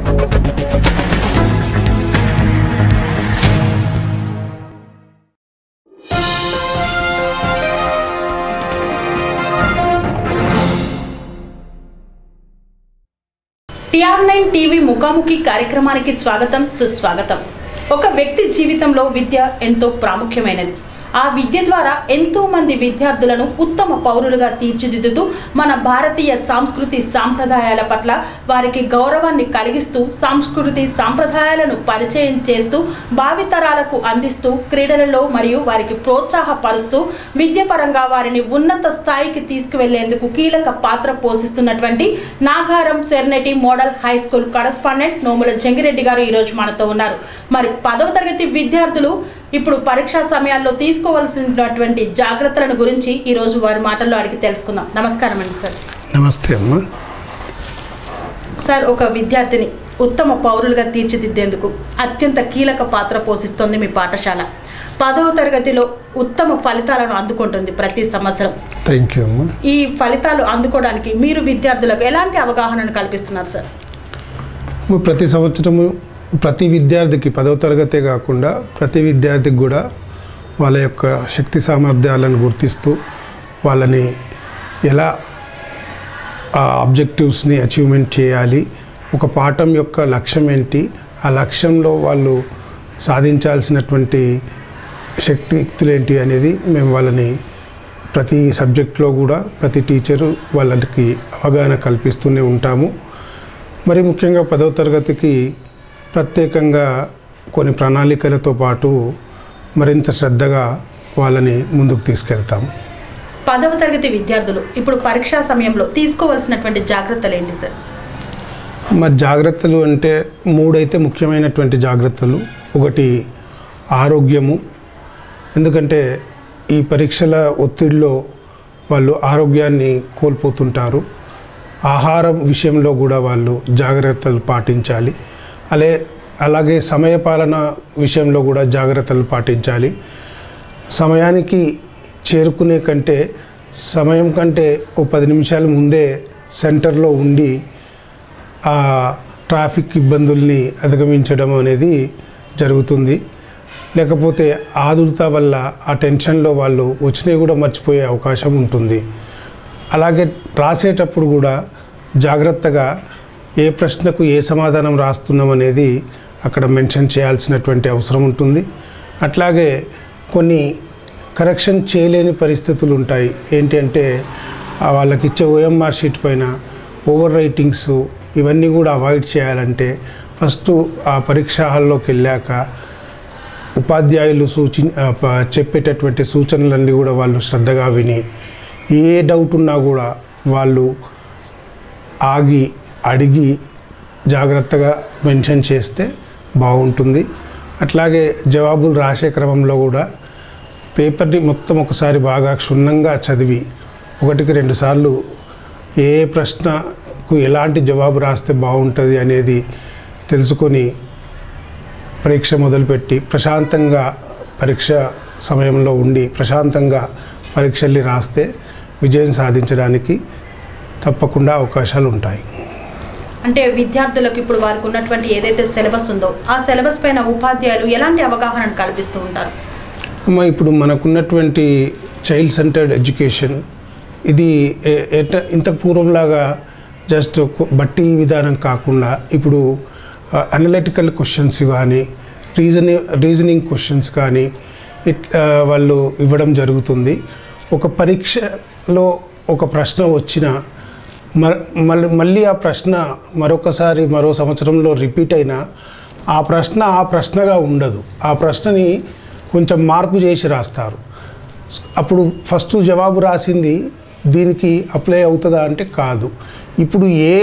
TR nine TV ముఖాముఖి కార్యక్రమానికి స్వాగతం సుస్వాగతం ఒక వ్యక్తి జీవితంలో విద్య ఎంతో ప్రాముఖ్యమైనది ఆ విద్య ద్వారా ఎంతో మంది విద్యార్థులను ఉత్తమ పౌరులుగా తీర్చిదిద్దుతూ మన భారతీయ సంస్కృతి సాంప్రదాయాల పట్ల వారికి గౌరవాన్ని కలిగిస్తూ సంస్కృతి సాంప్రదాయాలను పరిచయం చేస్తూ భావితరాలకు అందిస్తూ క్రీడలలో మరియు వారికి ప్రోత్సాహపరుస్తూ విద్యపరంగా వారిని ఉన్నత స్థాయికి తీసుకువెళ్లేందుకు కీలక పాత్ర పోషిస్తున్నటువంటి Nagaram serenity model high school correspondent Nomula Jangireddy garu ఈరోజు మనతో ఉన్నారు మరి పదవ తరగతి విద్యార్థులు ఇప్పుడు పరీక్షా సమయాల్లో తీసుకోవాల్సినటువంటి జాగ్రత్తలను గురించి ఈరోజు వారి మాటల్లో అడిగి తెలుసుకుందాం నమస్కారం అండి సార్ నమస్తే అమ్మ సార్ ఒక విద్యార్థిని ఉత్తమ పౌరులుగా తీర్చిదిద్దేందుకు అత్యంత కీలక పాత్ర పోషిస్తోంది మీ పాఠశాల పదవ తరగతిలో ఉత్తమ ఫలితాలను అందుకుంటుంది ప్రతి సంవత్సరం థ్యాంక్ యూ అమ్మ ఈ ఫలితాలు అందుకోవడానికి మీరు విద్యార్థులకు ఎలాంటి అవగాహనను కల్పిస్తున్నారు సార్ అమ్మ, ప్రతి సంవత్సరము ప్రతి విద్యార్థికి పదవ తరగతే కాకుండా ప్రతి విద్యార్థికి కూడా వాళ్ళ యొక్క శక్తి సామర్థ్యాలను గుర్తిస్తూ వాళ్ళని ఎలా ఆ ఆబ్జెక్టివ్స్ని అచీవ్మెంట్ చేయాలి ఒక పాఠం యొక్క లక్ష్యం ఏంటి ఆ లక్ష్యంలో వాళ్ళు సాధించాల్సినటువంటి శక్తియుక్తులు ఏంటి అనేది మేము వాళ్ళని ప్రతి సబ్జెక్ట్లో కూడా ప్రతి టీచరు వాళ్ళకి అవగాహన కల్పిస్తూనే ఉంటాము మరి ముఖ్యంగా పదవ తరగతికి ప్రత్యేకంగా కొన్ని ప్రణాళికలతో పాటు మరింత శ్రద్ధగా వాళ్ళని ముందుకు తీసుకెళ్తాము పదవ తరగతి విద్యార్థులు ఇప్పుడు పరీక్షా సమయంలో తీసుకోవాల్సినటువంటి జాగ్రత్తలు ఏంటి సార్ మరి జాగ్రత్తలు అంటే మూడైతే ముఖ్యమైనటువంటి జాగ్రత్తలు ఒకటి ఆరోగ్యము ఎందుకంటే ఈ పరీక్షల ఒత్తిడిలో వాళ్ళు ఆరోగ్యాన్ని కోల్పోతుంటారు ఆహారం విషయంలో కూడా వాళ్ళు జాగ్రత్తలు పాటించాలి అలే అలాగే సమయపాలన విషయంలో కూడా జాగ్రత్తలు పాటించాలి సమయానికి చేరుకునే కంటే సమయం కంటే ఓ పది నిమిషాల ముందే సెంటర్లో ఉండి ఆ ట్రాఫిక్ ఇబ్బందుల్ని అధిగమించడం అనేది జరుగుతుంది లేకపోతే ఆదుర్త వల్ల ఆ టెన్షన్లో వాళ్ళు వచ్చినవి కూడా మర్చిపోయే అవకాశం ఉంటుంది అలాగే రాసేటప్పుడు కూడా జాగ్రత్తగా ఏ ప్రశ్నకు ఏ సమాధానం రాస్తున్నాం అనేది అక్కడ మెన్షన్ చేయాల్సినటువంటి అవసరం ఉంటుంది అట్లాగే కొన్ని కరెక్షన్ చేయలేని పరిస్థితులు ఉంటాయి ఏంటి అంటే ఆ వాళ్ళకి ఇచ్చే ఓఎంఆర్ షీట్ పైన ఓవర్ రైటింగ్స్ ఇవన్నీ కూడా అవాయిడ్ చేయాలంటే ఫస్ట్ ఆ పరీక్షా హాల్లోకి వెళ్ళాక ఉపాధ్యాయులు సూచి ఆ, ప- చెప్పేటటువంటి సూచనలన్నీ కూడా వాళ్ళు శ్రద్ధగా విని ఏ డౌట్ ఉన్నా కూడా వాళ్ళు ఆగి అడిగి జాగ్రత్తగా మెన్షన్ చేస్తే బాగుంటుంది అట్లాగే జవాబులు రాసే క్రమంలో కూడా పేపర్ని మొత్తం ఒకసారి బాగా క్షుణ్ణంగా చదివి ఒకటికి రెండు సార్లు ఏ ప్రశ్నకు ఎలాంటి జవాబు రాస్తే బాగుంటుంది అనేది తెలుసుకొని పరీక్ష మొదలుపెట్టి ప్రశాంతంగా పరీక్ష సమయంలో ఉండి ప్రశాంతంగా పరీక్షల్ని రాస్తే విజయం సాధించడానికి తప్పకుండా అవకాశాలు ఉంటాయి అంటే విద్యార్థులకు ఇప్పుడు వారికి ఉన్నటువంటి ఏదైతే సిలబస్ ఉందో ఆ సిలబస్ పైన ఉపాధ్యాయులు ఎలాంటి అవగాహనను కల్పిస్తూ ఉంటారు అమ్మ ఇప్పుడు మనకున్నటువంటి చైల్డ్ సెంటర్డ్ ఎడ్యుకేషన్ ఇది ఏ- ఎట ఇంత పూర్వంలాగా జస్ట్ కు- బట్టి విధానం కాకుండా ఇప్పుడు అనలిటికల్ క్వశ్చన్స్ కానీ రీజనింగ్ రీజనింగ్ క్వశ్చన్స్ కానీ ఇట్ ఆ, వాళ్ళు ఇవ్వడం జరుగుతుంది ఒక పరీక్షలో ఒక ప్రశ్న వచ్చిన మళ్ళీ మళ్ళీ ఆ ప్రశ్న మరొకసారి మరో సంవత్సరంలో రిపీట్ అయినా ఆ ప్రశ్న ఆ ప్రశ్నగా ఉండదు ఆ ప్రశ్నని కొంచెం మార్పు చేసి రాస్తారు అప్పుడు ఫస్ట్ జవాబు రాసింది దీనికి అప్లై అవుతుందా అంటే కాదు ఇప్పుడు ఏ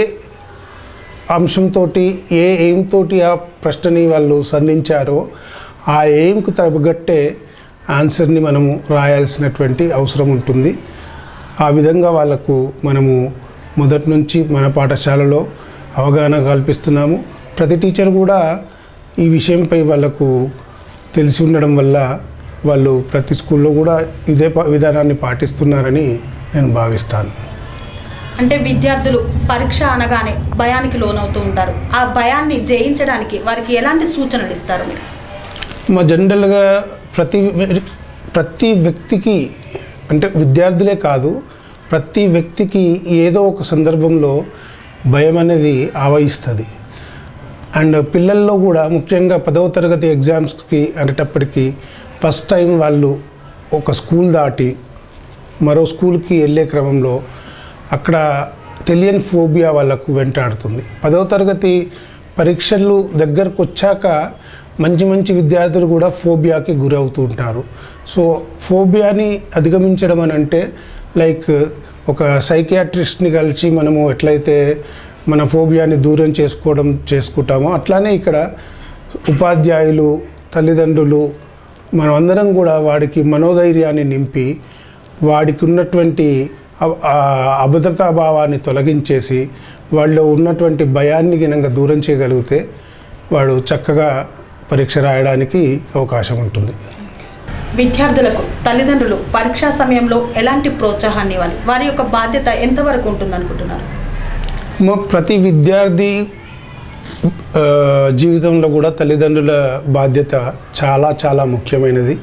అంశంతో ఏ ఎయిమ్ తోటి ఆ ప్రశ్నని వాళ్ళు సంధించారో ఆ ఎయిమ్కు తగ్గట్టే ఆన్సర్ని మనము రాయాల్సినటువంటి అవసరం ఉంటుంది ఆ విధంగా వాళ్ళకు మనము మొదటి నుంచి మన పాఠశాలలో అవగాహన కల్పిస్తున్నాము ప్రతి టీచర్ కూడా ఈ విషయంపై వాళ్ళకు తెలిసి ఉండడం వల్ల వాళ్ళు ప్రతి స్కూల్లో కూడా ఇదే ప- విధానాన్ని పాటిస్తున్నారని నేను భావిస్తాను అంటే విద్యార్థులు పరీక్ష అనగానే భయానికి లోనవుతూ ఉంటారు ఆ భయాన్ని జయించడానికి వారికి ఎలాంటి సూచనలు ఇస్తారు మీరు మా జనరల్గా ప్రతి వ్య- ప్రతి వ్యక్తికి అంటే విద్యార్థులే కాదు ప్రతి వ్యక్తికి ఏదో ఒక సందర్భంలో భయం అనేది ఆవహిస్తుంది అండ్ పిల్లల్లో కూడా ముఖ్యంగా పదవ తరగతి ఎగ్జామ్స్కి అనేటప్పటికీ ఫస్ట్ టైం వాళ్ళు ఒక స్కూల్ దాటి మరో స్కూల్కి వెళ్ళే క్రమంలో అక్కడ తెలియని ఫోబియా వాళ్ళకు వెంటాడుతుంది పదవ తరగతి పరీక్షలు దగ్గరకు వచ్చాక మంచి మంచి విద్యార్థులు కూడా ఫోబియాకి గురవుతూ ఉంటారు సో ఫోబియాని అధిగమించడం అని అంటే లైక్ ఒక సైకియాట్రిస్ట్ని కలిసి మనము ఎట్లయితే మన ఫోబియాని దూరం చేసుకోవడం చేసుకుంటామో అట్లానే ఇక్కడ ఉపాధ్యాయులు తల్లిదండ్రులు మనమందరం కూడా వాడికి మనోధైర్యాన్ని నింపి వాడికి ఉన్నటువంటి అ- ఆ అభద్రతా భావాన్ని తొలగించేసి వాళ్ళలో ఉన్నటువంటి భయాన్ని గినంగా దూరం చేయగలిగితే వాడు చక్కగా పరీక్ష రాయడానికి అవకాశం ఉంటుంది విద్యార్థులకు తల్లిదండ్రులు పరీక్షా సమయంలో ఎలాంటి ప్రోత్సాహాన్ని ఇవ్వాలి వారి యొక్క బాధ్యత ఎంతవరకు ఉంటుంది అనుకుంటున్నారు మా ప్రతి విద్యార్థి ఆ, జీవితంలో కూడా తల్లిదండ్రుల బాధ్యత చాలా చాలా ముఖ్యమైనది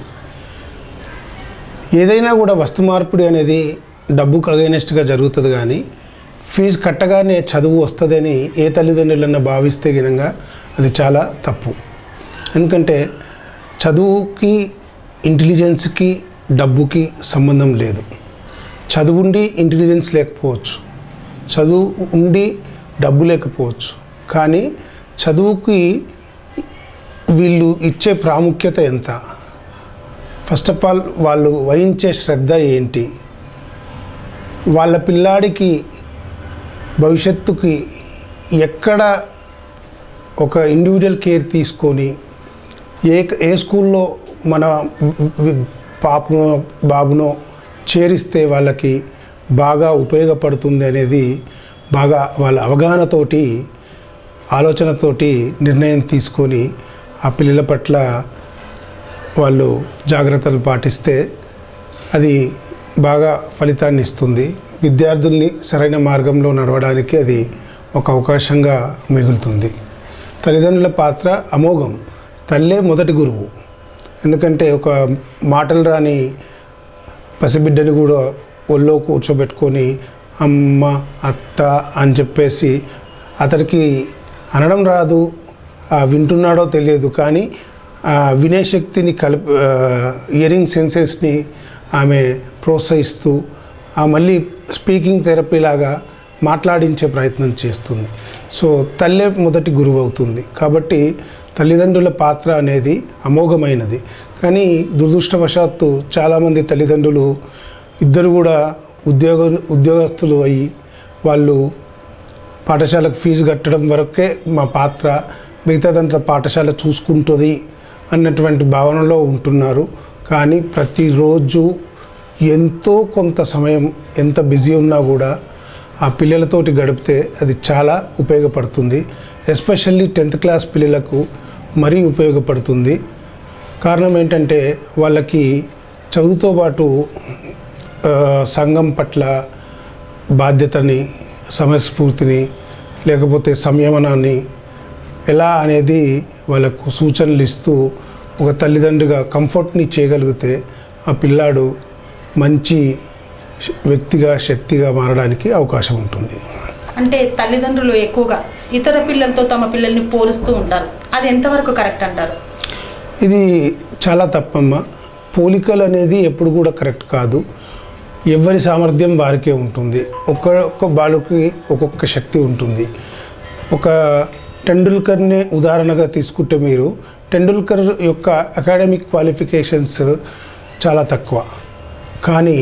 ఏదైనా కూడా వస్తు మార్పిడి అనేది డబ్బుకు అగైనెస్ట్గా జరుగుతుంది కానీ ఫీజు కట్టగానే చదువు వస్తుందని ఏ తల్లిదండ్రులన్నా భావిస్తే గినంగా అది చాలా తప్పు ఎందుకంటే చదువుకి ఇంటెలిజెన్స్కి డబ్బుకి సంబంధం లేదు చదువుండి ఇంటెలిజెన్స్ లేకపోవచ్చు చదువు ఉండి డబ్బు లేకపోవచ్చు కానీ చదువుకి వీళ్ళు ఇచ్చే ప్రాముఖ్యత ఎంత ఫస్ట్ ఆఫ్ ఆల్ వాళ్ళు వహించే శ్రద్ధ ఏంటి వాళ్ళ పిల్లాడికి భవిష్యత్తుకి ఎక్కడ ఒక ఇండివిజువల్ కేర్ తీసుకొని ఏ ఏ స్కూల్లో మన వి- పాపనో బాబునో చేరిస్తే వాళ్ళకి బాగా ఉపయోగపడుతుంది అనేది బాగా వాళ్ళ అవగాహనతోటి ఆలోచనతోటి నిర్ణయం తీసుకొని ఆ పిల్లల పట్ల వాళ్ళు జాగ్రత్తలు పాటిస్తే అది బాగా ఫలితాన్ని ఇస్తుంది విద్యార్థుల్ని సరైన మార్గంలో నడవడానికి అది ఒక అవకాశంగా మిగులుతుంది తల్లిదండ్రుల పాత్ర అమోఘం తల్లే మొదటి గురువు ఎందుకంటే ఒక మాటలు రాని పసిబిడ్డని కూడా ఒళ్ళో కూర్చోబెట్టుకొని అమ్మ అత్త అని చెప్పేసి అతడికి అనడం రాదు ఆ, వింటున్నాడో తెలియదు కానీ ఆ వినే శక్తిని కలిపి ఇయరింగ్ సెన్సెస్ని ఆమె ప్రోత్సహిస్తూ ఆ మళ్ళీ స్పీకింగ్ థెరపీ లాగా మాట్లాడించే ప్రయత్నం చేస్తుంది సో తల్లే మొదటి గురువు అవుతుంది కాబట్టి తల్లిదండ్రుల పాత్ర అనేది అమోఘమైనది కానీ దురదృష్టవశాత్తు చాలామంది తల్లిదండ్రులు ఇద్దరు కూడా ఉద్యోగ ఉద్యోగస్తులు అయ్యి వాళ్ళు పాఠశాలకు ఫీజు కట్టడం వరకే మా పాత్ర మిగతాదంతా పాఠశాల చూసుకుంటుంది అన్నటువంటి భావనలో ఉంటున్నారు కానీ ప్రతిరోజు ఎంతో కొంత సమయం ఎంత బిజీ ఉన్నా కూడా ఆ పిల్లలతోటి గడిపితే అది చాలా ఉపయోగపడుతుంది ఎస్పెషల్లీ టెన్త్ క్లాస్ పిల్లలకు మరీ ఉపయోగపడుతుంది కారణం ఏంటంటే వాళ్ళకి చదువుతో పాటు ఆ, సంఘం పట్ల బాధ్యతని సమయస్ఫూర్తిని లేకపోతే సంయమనాన్ని ఎలా అనేది వాళ్ళకు సూచనలు ఇస్తూ ఒక తల్లిదండ్రిగా కంఫర్ట్ని చేయగలిగితే ఆ పిల్లాడు మంచి శ- వ్యక్తిగా శక్తిగా మారడానికి అవకాశం ఉంటుంది అంటే తల్లిదండ్రులు ఎక్కువగా ఇతర పిల్లలతో తమ పిల్లల్ని పోలుస్తూ ఉంటారు అది ఎంతవరకు కరెక్ట్ అంటారు ఇది చాలా తప్పమ్మ పోలికలు అనేది ఎప్పుడు కూడా కరెక్ట్ కాదు ఎవరి సామర్థ్యం వారికే ఉంటుంది ఒక్కొక్క బాలుకి ఒక్కొక్క శక్తి ఉంటుంది ఒక టెండూల్కర్ని ఉదాహరణగా తీసుకుంటే మీరు టెండూల్కర్ యొక్క అకాడమిక్ క్వాలిఫికేషన్స్ చాలా తక్కువ కానీ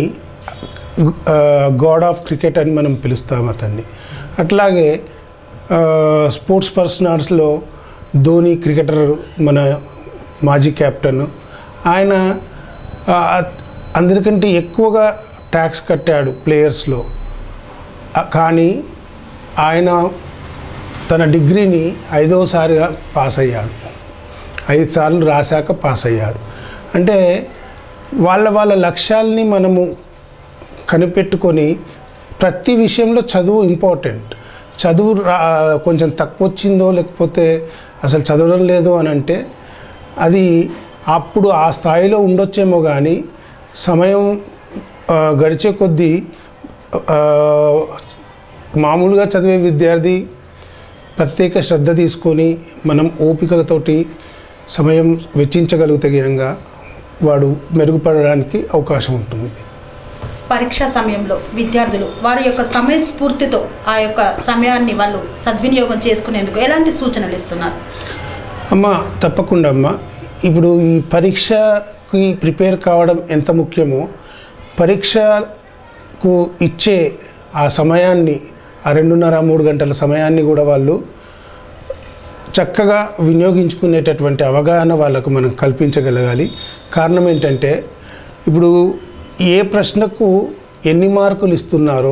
గాడ్ ఆఫ్ క్రికెట్ అని మనం పిలుస్తాం అతన్ని అట్లాగే ఆ, స్పోర్ట్స్ పర్సనల్స్లో ధోని క్రికెటర్ మన మాజీ కెప్టెన్ ఆయన ఆ, అందరికంటే ఎక్కువగా ట్యాక్స్ కట్టాడు ప్లేయర్స్లో ఆ, కానీ ఆయన తన డిగ్రీని ఐదోసారిగా పాస్ అయ్యాడు ఐదు సార్లు రాశాక పాస్ అయ్యాడు అంటే వాళ్ళ వాళ్ళ లక్ష్యాల్ని మనము కనిపెట్టుకొని ప్రతి విషయంలో చదువు ఇంపార్టెంట్ చదువు రా కొంచెం తక్కువ వచ్చిందో లేకపోతే అసలు చదవడం లేదు అని అంటే అది అప్పుడు ఆ స్థాయిలో ఉండొచ్చేమో కానీ సమయం ఆ, గడిచే కొద్దీ ఆ, మామూలుగా చదివే విద్యార్థి ప్రత్యేక శ్రద్ధ తీసుకొని మనం ఓపికతోటి సమయం వెచ్చించగలిగితే విధంగా వాడు మెరుగుపడడానికి అవకాశం ఉంటుంది పరీక్షా సమయంలో విద్యార్థులు వారి యొక్క సమయస్ఫూర్తితో ఆ యొక్క సమయాన్ని వాళ్ళు సద్వినియోగం చేసుకునేందుకు ఎలాంటి సూచనలు ఇస్తున్నారు అమ్మ తప్పకుండా అమ్మ ఇప్పుడు ఈ పరీక్షకి ప్రిపేర్ కావడం ఎంత ముఖ్యమో పరీక్షకు ఇచ్చే ఆ సమయాన్ని ఆ రెండున్నర మూడు గంటల సమయాన్ని కూడా వాళ్ళు చక్కగా వినియోగించుకునేటటువంటి అవగాహన వాళ్ళకు మనం కల్పించగలగాలి కారణం ఏంటంటే ఇప్పుడు ఏ ప్రశ్నకు ఎన్ని మార్కులు ఇస్తున్నారో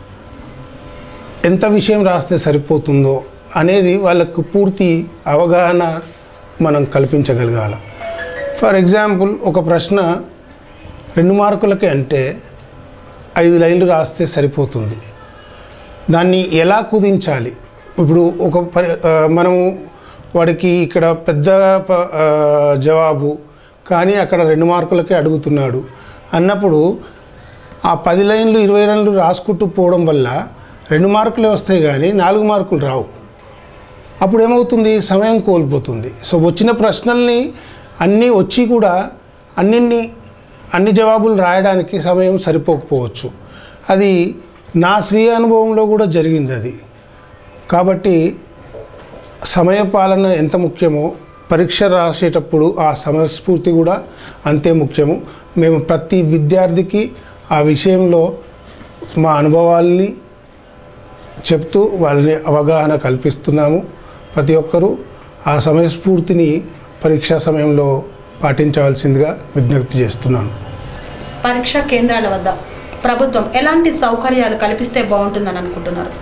ఎంత విషయం రాస్తే సరిపోతుందో అనేది వాళ్ళకు పూర్తి అవగాహన మనం కల్పించగలగాలి ఫర్ ఎగ్జాంపుల్ ఒక ప్రశ్న రెండు మార్కులకి అంటే ఐదు లైన్లు రాస్తే సరిపోతుంది దాన్ని ఎలా కుదించాలి ఇప్పుడు ఒక పరి ఆ, మనము వాడికి ఇక్కడ పెద్ద ప- ఆ, జవాబు కానీ అక్కడ రెండు మార్కులకే అడుగుతున్నాడు అన్నప్పుడు ఆ పది లైన్లు ఇరవై లైన్లు రాసుకుంటూ పోవడం వల్ల రెండు మార్కులే వస్తాయి కానీ నాలుగు మార్కులు రావు అప్పుడు ఏమవుతుంది సమయం కోల్పోతుంది సో వచ్చిన ప్రశ్నల్ని అన్నీ వచ్చి కూడా అన్నిన్ని అన్ని జవాబులు రాయడానికి సమయం సరిపోకపోవచ్చు అది నా స్వీయ అనుభవంలో కూడా జరిగింది అది కాబట్టి సమయ పాలన ఎంత ముఖ్యమో పరీక్ష రాసేటప్పుడు ఆ సమయస్ఫూర్తి కూడా అంతే ముఖ్యము మేము ప్రతి విద్యార్థికి ఆ విషయంలో మా అనుభవాల్ని చెప్తూ వాళ్ళని అవగాహన కల్పిస్తున్నాము ప్రతి ఒక్కరూ ఆ సమయస్ఫూర్తిని పరీక్షా సమయంలో పాటించవలసిందిగా విజ్ఞప్తి చేస్తున్నాను పరీక్షా కేంద్రాల వద్ద ప్రభుత్వం ఎలాంటి సౌకర్యాలు కల్పిస్తే బాగుంటుందని అనుకుంటున్నారు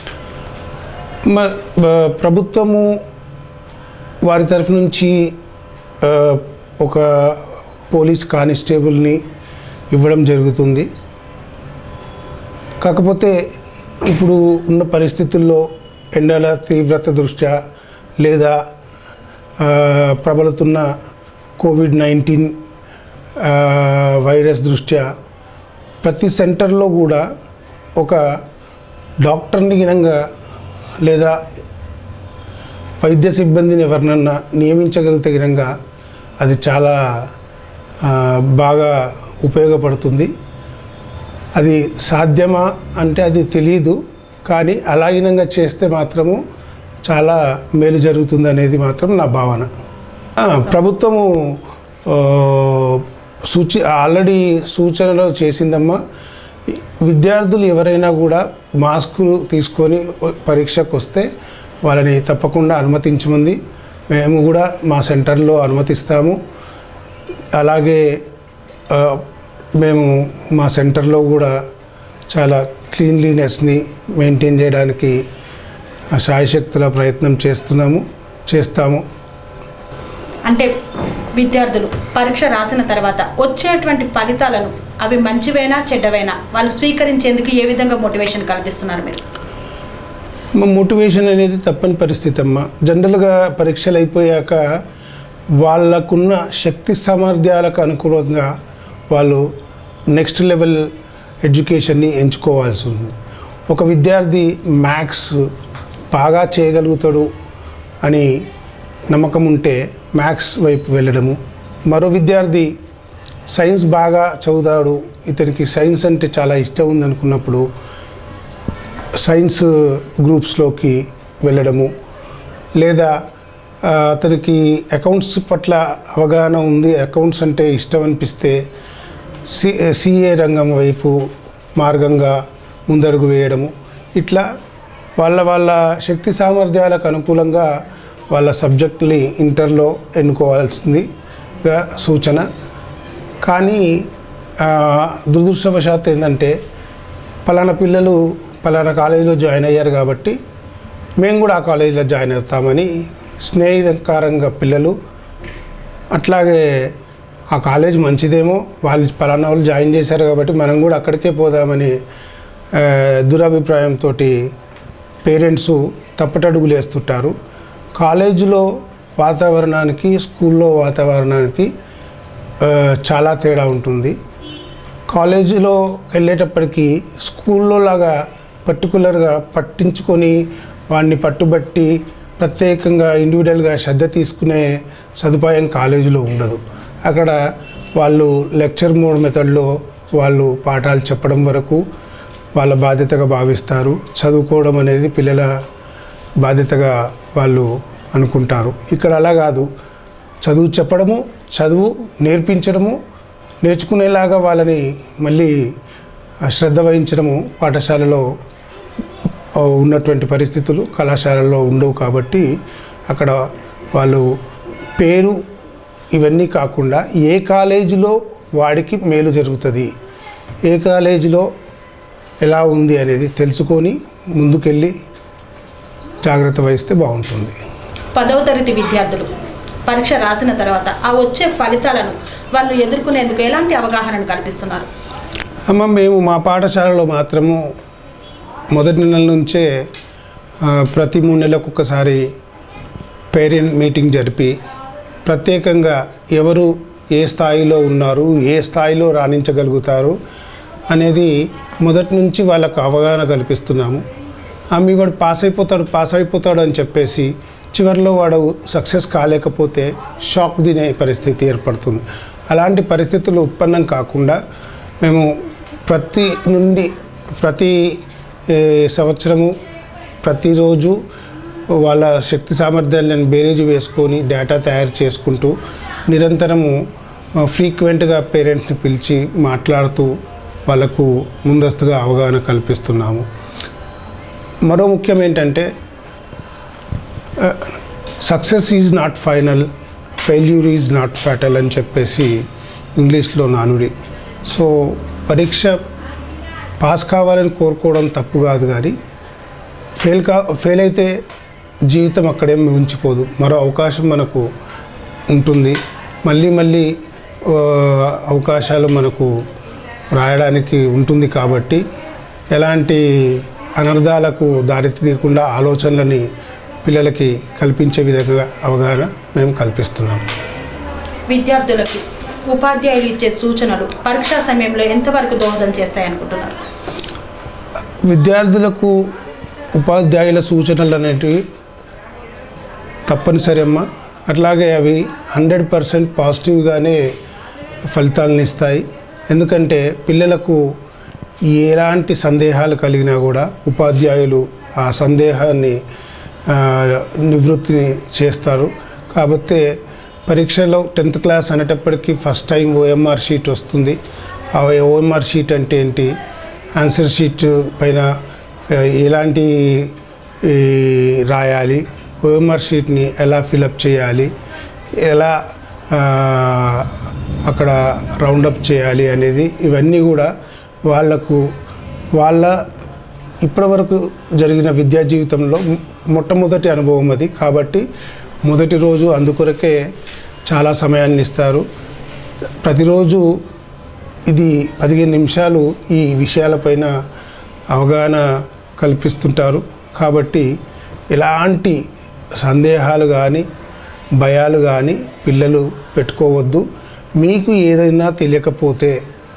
మ- బ- ప్రభుత్వము వారి తరఫు నుంచి ఆ, ఒక పోలీస్ కానిస్టేబుల్ని ఇవ్వడం జరుగుతుంది కాకపోతే ఇప్పుడు ఉన్న పరిస్థితుల్లో ఎండల తీవ్రత దృష్ట్యా లేదా ఆ, ప్రబలుతున్న కోవిడ్ నైన్టీన్ వైరస్ దృష్ట్యా ప్రతి సెంటర్లో కూడా ఒక డాక్టర్ని గినంగా లేదా వైద్య సిబ్బందిని ఎవరినన్నా నియమించగలిగితే గినంగా అది చాలా ఆ, బాగా ఉపయోగపడుతుంది అది సాధ్యమా అంటే అది తెలియదు కానీ అలాగినంగా చేస్తే మాత్రము చాలా మేలు జరుగుతుంది అనేది మాత్రం నా భావన ఆ, ప్రభుత్వము ఆ, సూచి ఆల్రెడీ సూచనలు చేసిందమ్మా విద్యార్థులు ఎవరైనా కూడా మాస్కులు తీసుకొని పరీక్షకు వస్తే వాళ్ళని తప్పకుండా అనుమతించమంది మేము కూడా మా సెంటర్లో అనుమతిస్తాము అలాగే ఆ, మేము మా సెంటర్లో కూడా చాలా క్లీన్లీనెస్ని మెయింటైన్ చేయడానికి ఆ, శాయశక్తుల ప్రయత్నం చేస్తున్నాము చేస్తాము అంటే విద్యార్థులు పరీక్ష రాసిన తర్వాత వచ్చేటువంటి ఫలితాలను అవి మంచివైనా చెడ్డవైనా వాళ్ళు స్వీకరించేందుకు ఏ విధంగా మోటివేషన్ కల్పిస్తున్నారు మీరు మా మోటివేషన్ అనేది తప్పని పరిస్థితి అమ్మ జనరల్గా పరీక్షలు అయిపోయాక వాళ్ళకున్న శక్తి సామర్థ్యాలకు అనుగుణంగా వాళ్ళు నెక్స్ట్ లెవెల్ ఎడ్యుకేషన్ని ఎంచుకోవాల్సి ఉంది ఒక విద్యార్థి మ్యాథ్స్ బాగా చేయగలుగుతాడు అని నమ్మకం ఉంటే మ్యాథ్స్ వైపు వెళ్ళడము మరో విద్యార్థి సైన్స్ బాగా చదువుతాడు ఇతనికి సైన్స్ అంటే చాలా ఇష్టం ఉందనుకున్నప్పుడు సైన్స్ గ్రూప్స్లోకి వెళ్ళడము లేదా ఆ, అతనికి అకౌంట్స్ పట్ల అవగాహన ఉంది అకౌంట్స్ అంటే ఇష్టం అనిపిస్తే సి సిఏ రంగం వైపు మార్గంగా ముందడుగు వేయడము ఇట్లా వాళ్ళ వాళ్ళ శక్తి సామర్థ్యాలకు అనుకూలంగా వాళ్ళ సబ్జెక్ట్ని ఇంటర్లో ఎన్నుకోవాల్సిందిగా సూచన కానీ ఆ, దురదృష్టవశాత్తు ఏంటంటే పలానా పిల్లలు పలానా కాలేజీలో జాయిన్ అయ్యారు కాబట్టి మేము కూడా ఆ కాలేజీలో జాయిన్ అవుతామని స్నేహితకారంగా పిల్లలు అట్లాగే ఆ కాలేజ్ మంచిదేమో వాళ్ళు పలానా వాళ్ళు జాయిన్ చేశారు కాబట్టి మనం కూడా అక్కడికే పోదామని ఆ, దురభిప్రాయంతో పేరెంట్స్ తప్పటడుగులు వేస్తుంటారు కాలేజీలో వాతావరణానికి స్కూల్లో వాతావరణానికి ఆ, చాలా తేడా ఉంటుంది కాలేజీలో వెళ్ళేటప్పటికి స్కూల్లో లాగా పర్టికులర్గా పట్టించుకొని వాడిని పట్టుబట్టి ప్రత్యేకంగా ఇండివిజువల్గా శ్రద్ధ తీసుకునే సదుపాయం కాలేజీలో ఉండదు అక్కడ వాళ్ళు లెక్చర్ మోడ్ మెథడ్లో వాళ్ళు పాఠాలు చెప్పడం వరకు వాళ్ళ బాధ్యతగా భావిస్తారు చదువుకోవడం అనేది పిల్లల బాధ్యతగా వాళ్ళు అనుకుంటారు ఇక్కడ అలా కాదు చదువు చెప్పడము చదువు నేర్పించడము నేర్చుకునేలాగా వాళ్ళని మళ్ళీ ఆ శ్రద్ధ వహించడము పాఠశాలలో ఆ, ఉన్నటువంటి పరిస్థితులు కళాశాలలో ఉండవు కాబట్టి అక్కడ వాళ్ళు పేరు ఇవన్నీ కాకుండా ఏ కాలేజీలో వాడికి మేలు జరుగుతుంది ఏ కాలేజీలో ఎలా ఉంది అనేది తెలుసుకొని ముందుకెళ్ళి జాగ్రత్త వహిస్తే బాగుంటుంది పదవ తరగతి విద్యార్థులు పరీక్ష రాసిన తర్వాత ఆ వచ్చే ఫలితాలను వాళ్ళు ఎదుర్కొనేందుకు ఎలాంటి అవగాహనను కల్పిస్తున్నారు అమ్మ మేము మా పాఠశాలలో మాత్రము మొదటి నెల నుంచే ఆ, ప్రతి మూడు నెలలకు ఒకసారి పేరెంట్ మీటింగ్ జరిపి ప్రత్యేకంగా ఎవరు ఏ స్థాయిలో ఉన్నారు ఏ స్థాయిలో రాణించగలుగుతారు అనేది మొదటి నుంచి వాళ్ళకు అవగాహన కల్పిస్తున్నాము ఆ మీ వాడు పాస్ అయిపోతాడు పాస్ అయిపోతాడు అని చెప్పేసి చివరిలో వాడు సక్సెస్ కాలేకపోతే షాక్ తినే పరిస్థితి ఏర్పడుతుంది అలాంటి పరిస్థితులు ఉత్పన్నం కాకుండా మేము ప్రతి నుండి ప్రతి ఏ, సంవత్సరము ప్రతిరోజు వాళ్ళ శక్తి సామర్థ్యాలను బేరేజ్ వేసుకొని డేటా తయారు చేసుకుంటూ నిరంతరము ఫ్రీక్వెంట్గా పేరెంట్స్ని పిలిచి మాట్లాడుతూ వాళ్ళకు ముందస్తుగా అవగాహన కల్పిస్తున్నాము మరో ముఖ్యం ఏంటంటే success is not final failure is not fatal అని చెప్పేసి ఇంగ్లీష్లో నానుడి సో పరీక్ష పాస్ కావాలని కోరుకోవడం తప్పు కాదు కానీ ఫెయిల్ కా ఫెయిల్ అయితే జీవితం అక్కడేం ఉంచిపోదు మరో అవకాశం మనకు ఉంటుంది మళ్ళీ మళ్ళీ ఆ, అవకాశాలు మనకు రాయడానికి ఉంటుంది కాబట్టి ఎలాంటి అనర్థాలకు దారి తీయకుండా ఆలోచనలని పిల్లలకి కల్పించే విధంగా అవగాహన మేము కల్పిస్తున్నాం విద్యార్థులకు ఉపాధ్యాయులు ఇచ్చే సూచనలు పరీక్షా సమయంలో ఎంతవరకు దోహదం చేస్తాయనుకుంటున్నారు విద్యార్థులకు ఉపాధ్యాయుల సూచనలు అనేటివి తప్పనిసరి అమ్మ అట్లాగే అవి హండ్రెడ్ పర్సెంట్ పాజిటివ్గానే ఫలితాలను ఇస్తాయి ఎందుకంటే పిల్లలకు ఎలాంటి సందేహాలు కలిగినా కూడా ఉపాధ్యాయులు ఆ సందేహాన్ని ఆ, నివృత్తిని చేస్తారు కాబట్టి పరీక్షలో టెన్త్ క్లాస్ అనేటప్పటికీ ఫస్ట్ టైం ఓఎంఆర్ షీట్ వస్తుంది ఆ ఓఎంఆర్ షీట్ అంటే ఏంటి ఆన్సర్ షీట్ పైన ఆ, ఎలాంటి ఈ, రాయాలి ఓఎంఆర్ షీట్ని ఎలా ఫిలప్ చేయాలి ఎలా ఆ, అక్కడ రౌండప్ చేయాలి అనేది ఇవన్నీ కూడా వాళ్లకు వాళ్ళ ఇప్పటివరకు జరిగిన విద్యా జీవితంలో మొ- మొట్టమొదటి అనుభవం అది కాబట్టి మొదటి రోజు అందుకొరకే చాలా సమయాన్ని ఇస్తారు ప్రతిరోజు ఇది పదిహేను నిమిషాలు ఈ విషయాలపైన అవగాహన కల్పిస్తుంటారు కాబట్టి ఎలాంటి సందేహాలు కానీ భయాలు కానీ పిల్లలు పెట్టుకోవద్దు మీకు ఏదైనా తెలియకపోతే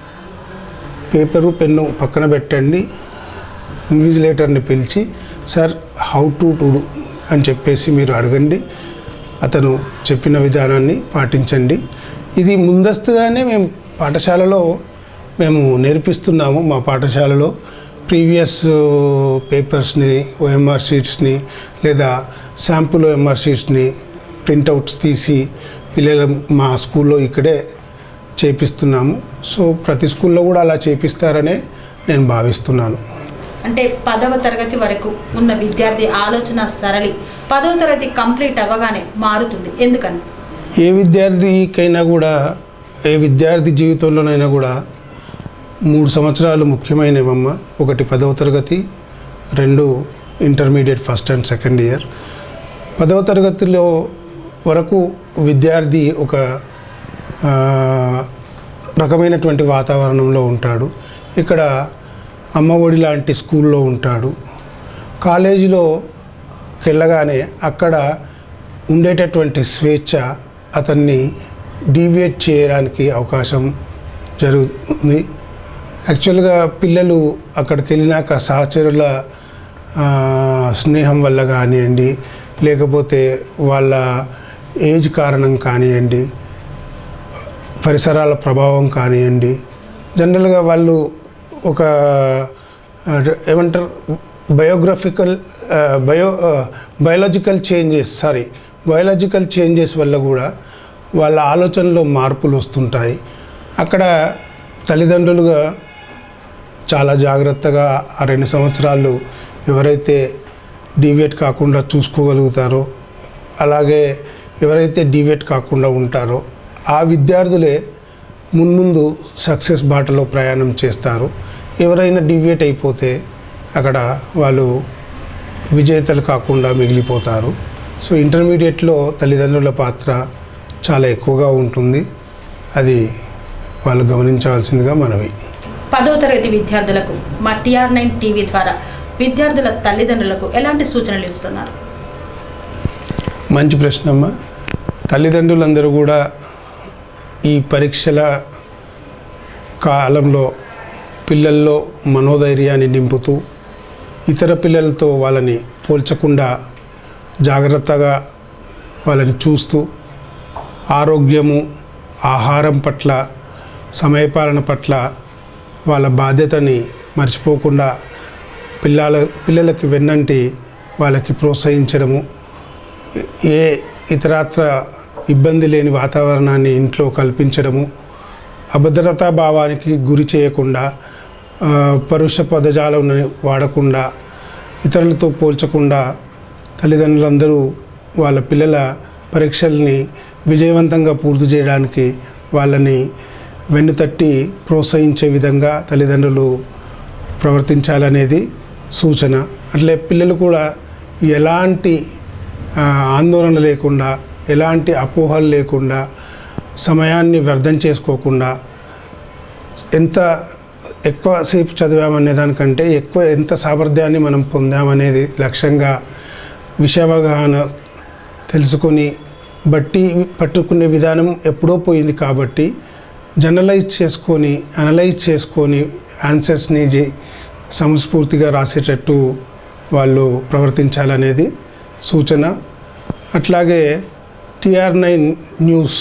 పేపరు పెన్ను పక్కన పెట్టండి ఇన్విజిలేటర్ని పిలిచి సార్ హౌ టు టు అని చెప్పేసి మీరు అడగండి అతను చెప్పిన విధానాన్ని పాటించండి ఇది ముందస్తుగానే మేము పాఠశాలలో మేము నేర్పిస్తున్నాము మా పాఠశాలలో ప్రీవియస్ పేపర్స్ని ఓఎంఆర్ షీట్స్ని లేదా శాంపుల్ ఓఎంఆర్ షీట్స్ని ప్రింటౌట్స్ తీసి పిల్లలు మా స్కూల్లో ఇక్కడే చేపిస్తున్నాము సో ప్రతి స్కూల్లో కూడా అలా చేపిస్తారనే నేను భావిస్తున్నాను అంటే పదవ తరగతి వరకు ఉన్న విద్యార్థి ఆలోచన సరళి పదవ తరగతి కంప్లీట్ అవ్వగానే మారుతుంది ఎందుకని ఏ విద్యార్థికైనా కూడా ఏ విద్యార్థి జీవితంలోనైనా కూడా మూడు సంవత్సరాలు ముఖ్యమైనవమ్మ ఒకటి పదవ తరగతి రెండు intermediate first and second year పదవ తరగతిలో వరకు విద్యార్థి ఒక ఆ, రకమైనటువంటి వాతావరణంలో ఉంటాడు ఇక్కడ అమ్మఒడి లాంటి స్కూల్లో ఉంటాడు కాలేజీలో వెళ్ళగానే అక్కడ ఉండేటటువంటి స్వేచ్ఛ అతన్ని డీవియేట్ చేయడానికి అవకాశం జరుగుతుంది యాక్చువల్గా పిల్లలు అక్కడికి వెళ్ళినాక సహచరుల ఆ, స్నేహం వల్ల కానివ్వండి లేకపోతే వాళ్ళ ఏజ్ కారణం కానివ్వండి పరిసరాల ప్రభావం కానివ్వండి జనరల్గా వాళ్ళు ఒక ఆ, ఏమంటారు biographical uh, bio uh, biological changes sorry biological changes వల్ల కూడా వాళ్ళ ఆలోచనలో మార్పులు వస్తుంటాయి అక్కడ తల్లిదండ్రులుగా చాలా జాగ్రత్తగా ఆ రెండు సంవత్సరాలు ఎవరైతే డీవియేట్ కాకుండా చూసుకోగలుగుతారో అలాగే ఎవరైతే డీవియేట్ కాకుండా ఉంటారో ఆ విద్యార్థులే మున్ముందు సక్సెస్ బాటలో ప్రయాణం చేస్తారు ఎవరైనా డీవియేట్ అయిపోతే అక్కడ వాళ్ళు విజేతలు కాకుండా మిగిలిపోతారు సో ఇంటర్మీడియట్లో తల్లిదండ్రుల పాత్ర చాలా ఎక్కువగా ఉంటుంది అది వాళ్ళు గమనించవలసిందిగా మనవి పదో తరగతి విద్యార్థులకు మా టిఆర్ నైన్ టీవీ ద్వారా విద్యార్థుల తల్లిదండ్రులకు ఎలాంటి సూచనలు ఇస్తున్నారు మంచి ప్రశ్నమ్మ తల్లిదండ్రులందరూ కూడా ఈ పరీక్షల కాలంలో పిల్లల్లో మనోధైర్యాన్ని నింపుతూ ఇతర పిల్లలతో వాళ్ళని పోల్చకుండా జాగ్రత్తగా వాళ్ళని చూస్తూ ఆరోగ్యము ఆహారం పట్ల సమయపాలన పట్ల వాళ్ళ బాధ్యతని మర్చిపోకుండా పిల్లల పిల్లలకి వెన్నంటి వాళ్ళకి ప్రోత్సహించడము ఏ ఇతరత్ర ఇబ్బంది లేని వాతావరణాన్ని ఇంట్లో కల్పించడము అభద్రతా భావానికి గురి చేయకుండా ఆ, పరుష పదజాలను వాడకుండా ఇతరులతో పోల్చకుండా తల్లిదండ్రులందరూ వాళ్ళ పిల్లల పరీక్షల్ని విజయవంతంగా పూర్తి చేయడానికి వాళ్ళని వెన్నుతట్టి ప్రోత్సహించే విధంగా తల్లిదండ్రులు ప్రవర్తించాలనేది సూచన అట్లే పిల్లలు కూడా ఎలాంటి ఆ, ఆందోళన లేకుండా ఎలాంటి అపోహలు లేకుండా సమయాన్ని వ్యర్థం చేసుకోకుండా ఎంత ఎక్కువసేపు చదివామనే దానికంటే ఎక్కువ ఎంత సామర్థ్యాన్ని మనం పొందామనేది లక్ష్యంగా విషయావగాహన తెలుసుకొని బట్టి పట్టుకునే విధానం ఎప్పుడో పోయింది కాబట్టి జనరలైజ్ చేసుకొని అనలైజ్ చేసుకొని ఆన్సర్స్ని జే సమస్ఫూర్తిగా రాసేటట్టు వాళ్ళు ప్రవర్తించాలనేది సూచన అట్లాగే టిఆర్ నైన్ న్యూస్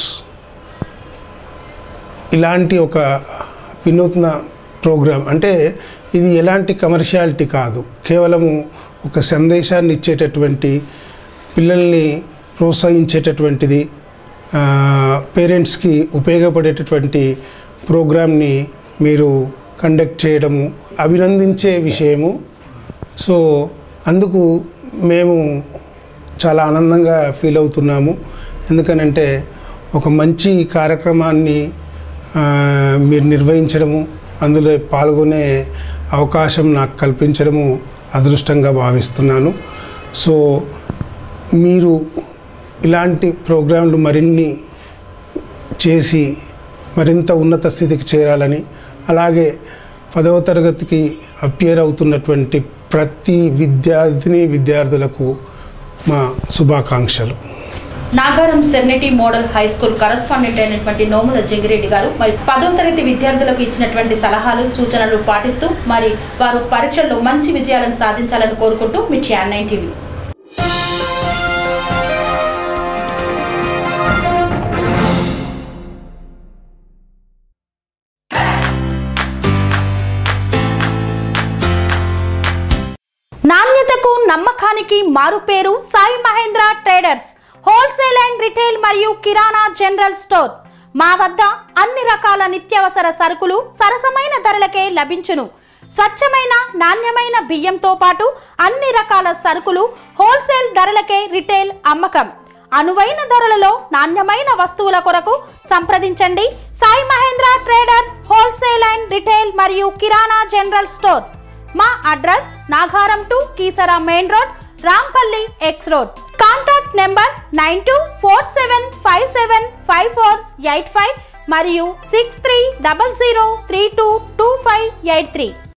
ఇలాంటి ఒక వినూత్న ప్రోగ్రాం అంటే ఇది ఎలాంటి కమర్షియాలిటీ కాదు కేవలము ఒక సందేశాన్ని ఇచ్చేటటువంటి పిల్లల్ని ప్రోత్సహించేటటువంటిది పేరెంట్స్కి ఉపయోగపడేటటువంటి ప్రోగ్రామ్ని మీరు కండక్ట్ చేయడము అభినందించే విషయము సో అందుకు మేము చాలా ఆనందంగా ఫీల్ అవుతున్నాము ఎందుకనంటే ఒక మంచి కార్యక్రమాన్ని ఆ, మీరు నిర్వహించడము అందులో పాల్గొనే అవకాశం నాకు కల్పించడము అదృష్టంగా భావిస్తున్నాను సో మీరు ఇలాంటి ప్రోగ్రాంలు మరిన్ని చేసి మరింత ఉన్నత స్థితికి చేరాలని అలాగే పదవ తరగతికి అపియర్ అవుతున్నటువంటి ప్రతి విద్యార్థిని విద్యార్థులకు మా శుభాకాంక్షలు Nagaram serenity model high school correspondent అయినటువంటి నోముల జగిరెడ్డి గారు మరి పదో తరగతి విద్యార్థులకు ఇచ్చినటువంటి సలహాలు సూచనలు పాటిస్తూ మరి వారు పరీక్షల్లో మంచి విజయాలను సాధించాలని కోరుకుంటూ మీ ఛాన్ నైన్ టీవీ నాణ్యతకు నమ్మకానికి మారుపేరు Sai Mahendra traders wholesale and retail మరియు కిరాణా జనరల్ స్టోర్ మా వద్ద అన్ని రకాల నిత్యావసర సరుకులు సరసమైన ధరలకే లభించును స్వచ్ఛమైన నాణ్యమైన బియ్యంతో పాటు అన్ని రకాల సరుకులు హోల్సేల్ ధరలకే రిటైల్ అమ్మకం అనువైన ధరలలో నాణ్యమైన వస్తువుల కొరకు సంప్రదించండి Sai Mahendra traders wholesale and retail మరియు కిరాణా జనరల్ స్టోర్ మా address Nagaram to Keesara main road Rampalli X road contact number nine two four seven five seven five four eight five మరియు six three double zero three two two five eight three